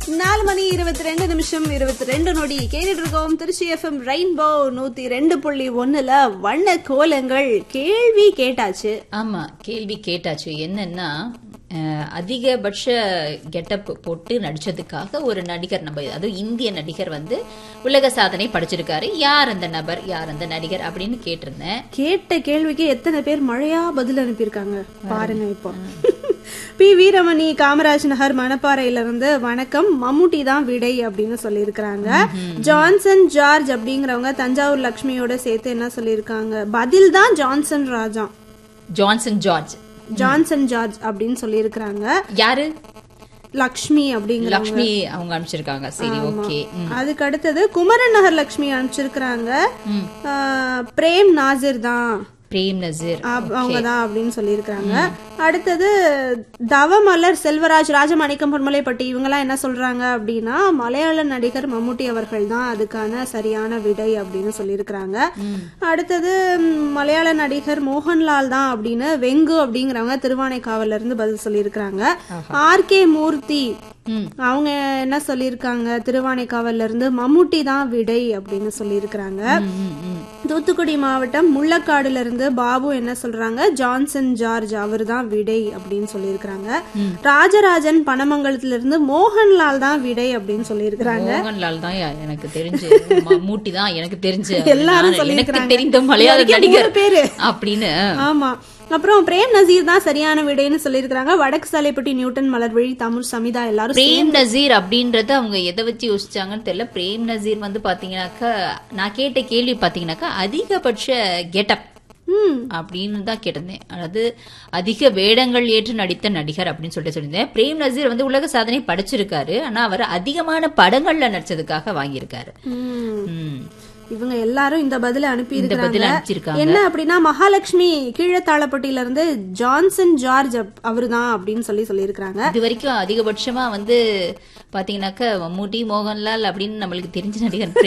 நாலு மணி இருபத்தி ரெண்டு நிமிஷம் இருபத்தி ரெண்டு நொடி கேட்டுட்டு இருக்கோம் திருச்சி எஃப்எம் ரெயின்போ நூத்தி ரெண்டு புள்ளி ஒண்ணுல வண்ண கோலங்கள் கேள்வி கேட்டாச்சு ஆமா கேள்வி கேட்டாச்சு என்னன்னா அஹ், அதிகபட்ச கெட்டப் போட்டு நடிச்சதுக்காக ஒரு நடிகர் நம்ம அதுவும் இந்திய நடிகர் வந்து உலக சாதனை படைச்சிருக்காரு யார் அந்த நபர் யார் அந்த நடிகர் அப்படின்னு கேட்டிருந்தேன் கேட்ட கேள்விக்கு எத்தனை பேர் மழையா பதில் அனுப்பியிருக்காங்க பாருங்க இப்போ பி வீரமணி காமராஜ் நகர் மணப்பாறையில இருந்து வணக்கம் மம்முட்டி தான் விடை அப்படின்னு சொல்லியிருக்கிறாங்க ஜான்சன் ஜார்ஜ் அப்படிங்கிறவங்க தஞ்சாவூர் லக்ஷ்மியோட சேர்த்து என்ன சொல்லியிருக்காங்க பதில் தான் Johnson Raja Johnson George Johnson George அப்படின்னு சொல்லியிருக்கிறாங்க யாரு லக்ஷ்மி அப்படிங்கிற லக்ஷ்மி அவங்க அனுப்பிச்சிருக்காங்க சரி ஓகே அதுக்கு அடுத்தது குமரன் நகர் லக்ஷ்மி அனுப்பிச்சிருக்கிறாங்க ஆஹ், பிரேம் நாசிர் தான் பிரேம் நசீர் அவங்க தான் அப்படின்னு சொல்லியிருக்காங்க அடுத்தது தவமலர் செல்வராஜ் ராஜமாணிக்கம் பொன்மலைப்பட்டி இவங்கெல்லாம் என்ன சொல்றாங்க அப்படின்னா மலையாள நடிகர் மம்முட்டி அவர்கள் தான் அதுக்கான சரியான விடை அப்படின்னு சொல்லியிருக்கிறாங்க அடுத்தது ம், மலையாள நடிகர் மோகன்லால் தான் அப்படின்னு வெங்கு அப்படிங்கிறவங்க திருவானைக்காவல்ல இருந்து பதில் சொல்லியிருக்கிறாங்க ஆர் கே மூர்த்தி ம். அவங்க என்ன சொல்லியிருக்காங்க திருவானைக்காவல்ல இருந்து மம்முட்டி தான் விடை அப்படின்னு சொல்லியிருக்கிறாங்க ம், ம். தூத்துக்குடி மாவட்டம் முள்ளக்காடுல இருந்து பாபு என்ன சொல்றாங்க ஜான்சன் ஜார்ஜ் அவர் தான் விடை அப்படின்னு சொல்லியிருக்கிறாங்க ராஜராஜன் பனமங்கலத்துல இருந்து மோகன்லால் தான் விடை அப்படின்னு சொல்லியிருக்கிறாங்க மோகன்லால் தான் யா- எனக்கு தெரிஞ்சு மூட்டி தான் எனக்கு தெரிஞ்சு எல்லாரும் நான் எனக்கு சொல்லியிருக்கிறாங்க. தெரிந்த மலையாள இதுவரைக்கும் நடிகர் மூணு பேரு. அப்படின்னு ஆமா அப்புறம் பிரேம் நசீர் தான் சரியான விடைன்னு சொல்லியிருக்கிறாங்க வடக்கு சாலைப்பட்டி நியூட்டன் மலர்வழி தமிழ் சமிதா எல்லாரும் பிரேம் நசீர் அப்படின்றத அவங்க எதை வச்சு யோசிச்சாங்கன்னு தெரியல பிரேம் நசீர் வந்து பாத்தீங்கன்னாக்கா நான் கேட்ட கேள்வி பாத்தீங்கன்னாக்கா அதிகபட்ச கெட்டப் ம் அப்படின்னு தான் கேட்டிருந்தேன் அதாவது அதிக வேடங்கள் ஏற்று நடித்த நடிகர் அப்படின்னு சொல்லிட்டு சொல்லியிருந்தேன் பிரேம் நசீர் வந்து உலக சாதனை படைச்சிருக்காரு ஆனா அவர் அதிகமான படங்கள்ல நடிச்சதுக்காக வாங்கியிருக்காரு ம். ம். இவங்க எல்லாரும் இந்த பதில அனுப்பி இந்த பதில் இருக்கிறாங்க அனுப்பிச்சிருக்காங்க என்ன அப்படின்னா மகாலட்சுமி கீழத்தாளப்பட்டியில இருந்து ஜான்சன் ஜார்ஜ் அவர்தான் அப்படின்னு சொல்லி சொல்லியிருக்கிறாங்க இது வரைக்கும் அதிகபட்சமா வந்து பாத்தீங்கன்னாக்கா மம்முட்டி மோகன்லால் அப்படின்னு நம்மளுக்கு தெரிஞ்ச நடிகர்